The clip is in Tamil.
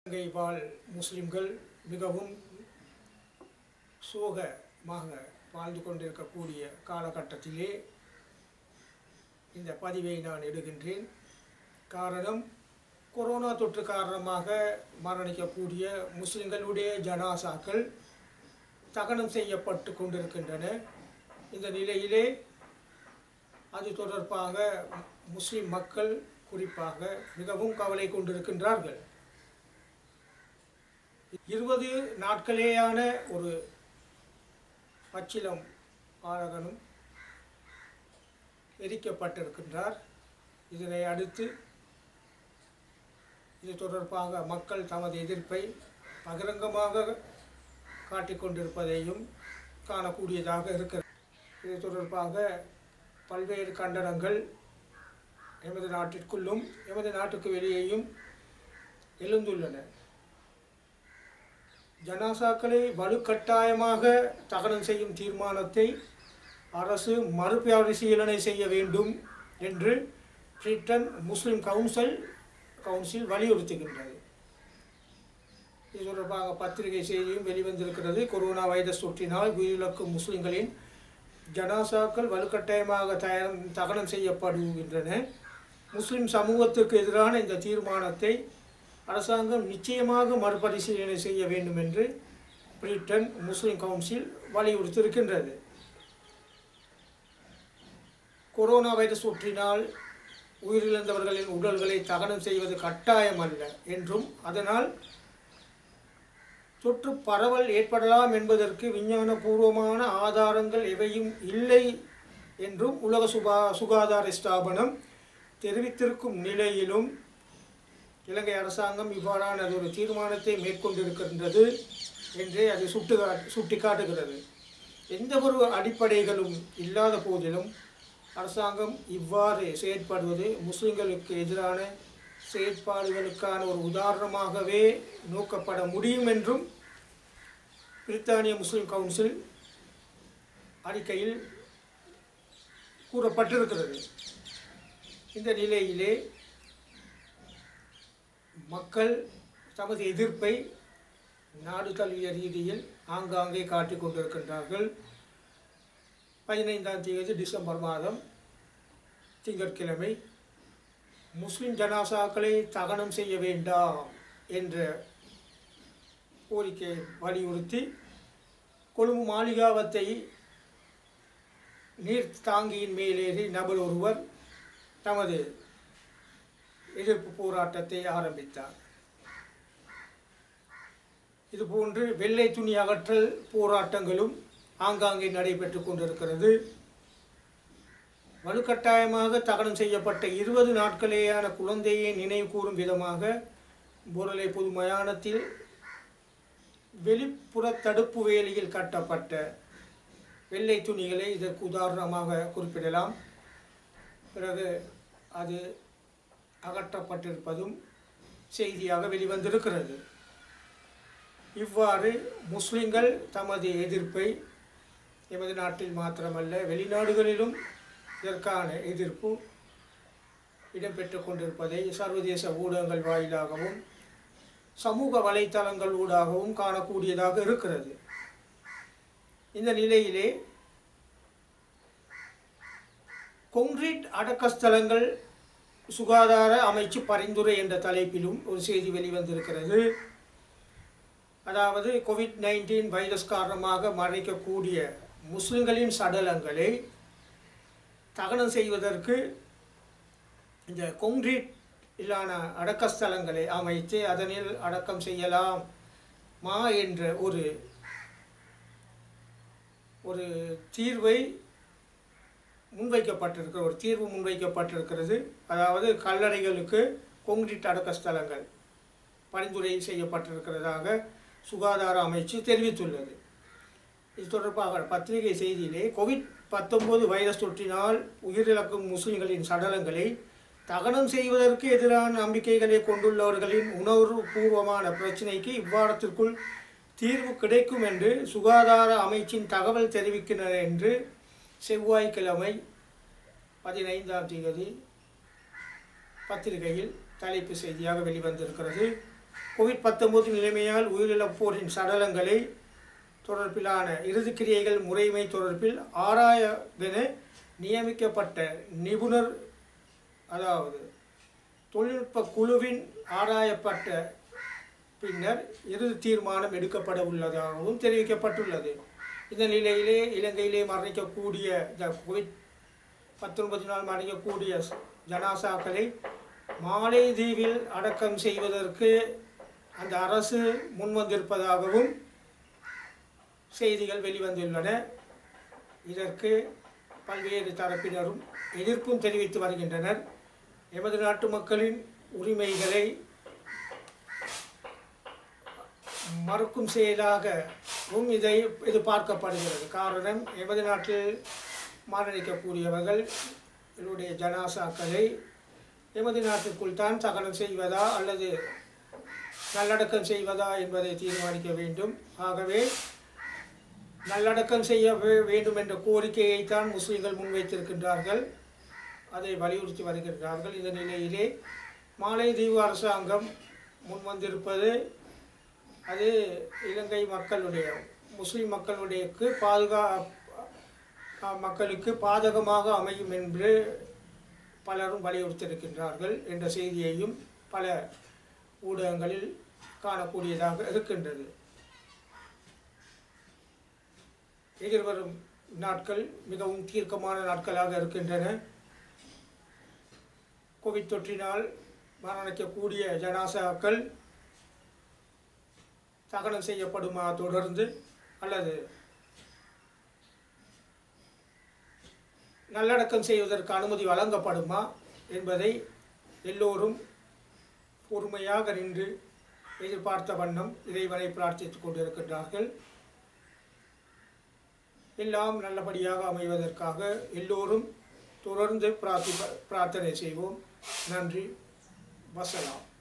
இலங்கை வாழ் முஸ்லிம்கள் மிகவும் சோகமாக வாழ்ந்து கொண்டிருக்கக்கூடிய காலகட்டத்திலே இந்த பதிவை நான் எடுக்கின்றேன் காரணம் கொரோனா தொற்று காரணமாக மரணிக்கக்கூடிய முஸ்லிம்களுடைய ஜனாசாக்கள் தகனம் செய்யப்பட்டு கொண்டிருக்கின்றன இந்த நிலையிலே அது தொடர்பாக முஸ்லிம் மக்கள் குறிப்பாக மிகவும் கவலை கொண்டிருக்கின்றார்கள் இருபது நாட்களேயான ஒரு பச்சிலம் பாலகனும் எரிக்கப்பட்டிருக்கின்றார் இதனை அடுத்து இது தொடர்பாக மக்கள் தமது எதிர்ப்பை பகிரங்கமாக காட்டிக்கொண்டிருப்பதையும் காணக்கூடியதாக இருக்கிறது இது தொடர்பாக பல்வேறு கண்டனங்கள் எமது நாட்டிற்குள்ளும் எமது நாட்டுக்கு வெளியேயும் எழுந்துள்ளன ஜனாசாக்களை வலுக்கட்டாயமாக தகனம் செய்யும் தீர்மானத்தை அரசு மறுபரிசீலனை செய்ய வேண்டும் என்று பிரிட்டன் முஸ்லிம் கவுன்சில் கவுன்சில் வலியுறுத்துகின்றது இது தொடர்பாக பத்திரிகை செய்தியும் வெளிவந்திருக்கிறது கொரோனா வைரஸ் தொற்றினால் உயிரிழக்கும் முஸ்லிம்களின் ஜனாசாக்கள் வலுக்கட்டாயமாக தயாரம் தகனம் செய்யப்படுகின்றன முஸ்லிம் சமூகத்துக்கு எதிரான இந்த தீர்மானத்தை அரசாங்கம் நிச்சயமாக மறுபரிசீலனை செய்ய வேண்டும் என்று பிரிட்டன் முஸ்லிம் கவுன்சில் வலியுறுத்தியிருக்கின்றது கொரோனா வைரஸ் தொற்றினால் உயிரிழந்தவர்களின் உடல்களை தகனம் செய்வது கட்டாயம் அல்ல என்றும் அதனால் தொற்று பரவல் ஏற்படலாம் என்பதற்கு விஞ்ஞானபூர்வமான ஆதாரங்கள் எவையும் இல்லை என்றும் உலக சுகா சுகாதார ஸ்தாபனம் தெரிவித்திருக்கும் நிலையிலும் இலங்கை அரசாங்கம் இவ்வாறான ஒரு தீர்மானத்தை மேற்கொண்டிருக்கின்றது என்றே அது சுட்டு சுட்டி காட்டுகிறது எந்த ஒரு அடிப்படைகளும் இல்லாத போதிலும் அரசாங்கம் இவ்வாறு செயற்படுவது முஸ்லிம்களுக்கு எதிரான செயற்பாடுகளுக்கான ஒரு உதாரணமாகவே நோக்கப்பட முடியும் என்றும் பிரித்தானிய முஸ்லிம் கவுன்சில் அறிக்கையில் கூறப்பட்டிருக்கிறது இந்த நிலையிலே மக்கள் தமது எதிர்ப்பை நாடு தழுவிய ரீதியில் ஆங்காங்கே காட்டிக் கொண்டிருக்கின்றார்கள் பதினைந்தாம் தேதி டிசம்பர் மாதம் திங்கட்கிழமை முஸ்லிம் ஜனாசாக்களை தகனம் செய்ய வேண்டாம் என்ற கோரிக்கையை வலியுறுத்தி கொழும்பு மாளிகாவத்தை நீர் தாங்கியின் மேலேறி நபர் ஒருவர் தமது எதிர்ப்பு போராட்டத்தை ஆரம்பித்தார் இதுபோன்று வெள்ளை துணி அகற்றல் போராட்டங்களும் ஆங்காங்கே நடைபெற்று கொண்டிருக்கிறது வலுக்கட்டாயமாக தகனம் செய்யப்பட்ட இருபது நாட்களேயான குழந்தையை நினைவு கூறும் விதமாக பொருளை பொது மயானத்தில் வெளிப்புற தடுப்பு வேலியில் கட்டப்பட்ட வெள்ளை துணிகளை இதற்கு உதாரணமாக குறிப்பிடலாம் பிறகு அது அகற்றப்பட்டிருப்பதும் செய்தியாக வெளிவந்திருக்கிறது இவ்வாறு முஸ்லிம்கள் தமது எதிர்ப்பை எமது நாட்டில் மாத்திரமல்ல வெளிநாடுகளிலும் இதற்கான எதிர்ப்பு இடம்பெற்று கொண்டிருப்பதை சர்வதேச ஊடகங்கள் வாயிலாகவும் சமூக வலைத்தளங்கள் ஊடாகவும் காணக்கூடியதாக இருக்கிறது இந்த நிலையிலே கொங்கிரீட் அடக்கஸ்தலங்கள் சுகாதார அமைச்சு பரிந்துரை என்ற தலைப்பிலும் ஒரு செய்தி வெளிவந்திருக்கிறது அதாவது கோவிட் நைன்டீன் வைரஸ் காரணமாக மறைக்கக்கூடிய முஸ்லிம்களின் சடலங்களை தகனம் செய்வதற்கு இந்த கொங்கிரீட் இல்லான அடக்கஸ்தலங்களை அமைத்து அதனில் அடக்கம் செய்யலாம் மா என்ற ஒரு ஒரு தீர்வை முன்வைக்கப்பட்டிருக்கிற ஒரு தீர்வு முன்வைக்கப்பட்டிருக்கிறது அதாவது கல்லறைகளுக்கு கொங்கிரீட் அடக்கஸ்தலங்கள் பரிந்துரை செய்யப்பட்டிருக்கிறதாக சுகாதார அமைச்சு தெரிவித்துள்ளது இது தொடர்பாக பத்திரிகை செய்தியிலே கோவிட் பத்தொன்பது வைரஸ் தொற்றினால் உயிரிழக்கும் முஸ்லிம்களின் சடலங்களை தகனம் செய்வதற்கு எதிரான நம்பிக்கைகளை கொண்டுள்ளவர்களின் உணர்வு பூர்வமான பிரச்சினைக்கு இவ்வாரத்திற்குள் தீர்வு கிடைக்கும் என்று சுகாதார அமைச்சின் தகவல் தெரிவிக்கின்றன என்று செவ்வாய்க்கிழமை பதினைந்தாம் தேதி பத்திரிகையில் தலைப்பு செய்தியாக வெளிவந்திருக்கிறது கோவிட் பத்தொன்பது நிலைமையால் உயிரிழப்போரின் சடலங்களை தொடர்பிலான இறுதிக்கிரியைகள் முறைமை தொடர்பில் ஆராயவென நியமிக்கப்பட்ட நிபுணர் அதாவது தொழில்நுட்ப குழுவின் ஆராயப்பட்ட பின்னர் இறுதி தீர்மானம் எடுக்கப்பட உள்ளதாகவும் தெரிவிக்கப்பட்டுள்ளது இந்த நிலையிலே இலங்கையிலே மரணிக்கக்கூடிய இந்த கோவிட் பத்தொன்பதினால் மரணிக்கக்கூடிய ஜனாசாக்களை மாலைதீவில் அடக்கம் செய்வதற்கு அந்த அரசு முன்வந்திருப்பதாகவும் செய்திகள் வெளிவந்துள்ளன இதற்கு பல்வேறு தரப்பினரும் எதிர்ப்பும் தெரிவித்து வருகின்றனர் எமது நாட்டு மக்களின் உரிமைகளை மறுக்கும் செயலாகவும் இதை இது பார்க்கப்படுகிறது காரணம் எமது நாட்டில் மரணிக்கக்கூடியவர்கள் இவருடைய ஜனாசாக்களை எமது நாட்டிற்குள் தான் தகனம் செய்வதா அல்லது நல்லடக்கம் செய்வதா என்பதை தீர்மானிக்க வேண்டும் ஆகவே நல்லடக்கம் செய்ய வே- வேண்டும் என்ற கோரிக்கையைத்தான் முஸ்லிம்கள் முன்வைத்திருக்கின்றார்கள் அதை வலியுறுத்தி வருகின்றார்கள் இந்த நிலையிலே மாலைதீவு அரசாங்கம் முன்வந்திருப்பது அது இலங்கை மக்களுடைய முஸ்லிம் மக்களுடையக்கு பாதுகா அஹ் மக்களுக்கு பாதகமாக அமையும் என்று பலரும் வலியுறுத்தியிருக்கின்றார்கள் என்ற செய்தியையும் பல ஊடகங்களில் காணக்கூடியதாக இருக்கின்றது எதிர்வரும் நாட்கள் மிகவும் தீர்க்கமான நாட்களாக இருக்கின்றன கோவிட் தொற்றினால் மரணிக்கக்கூடிய ஜனாசாக்கள் தகனம் செய்யப்படுமா தொடர்ந்து அல்லது நல்லடக்கம் செய்வதற்கு அனுமதி வழங்கப்படுமா என்பதை எல்லோரும் பொறுமையாக நின்று எதிர்பார்த்த வண்ணம் இறைவனை பிரார்த்தித்துக் கொண்டிருக்கின்றார்கள் எல்லாம் நல்லபடியாக அமைவதற்காக எல்லோரும் தொடர்ந்து பிரார்த்தி பிரார்த்தனை செய்வோம் நன்றி வசலாம்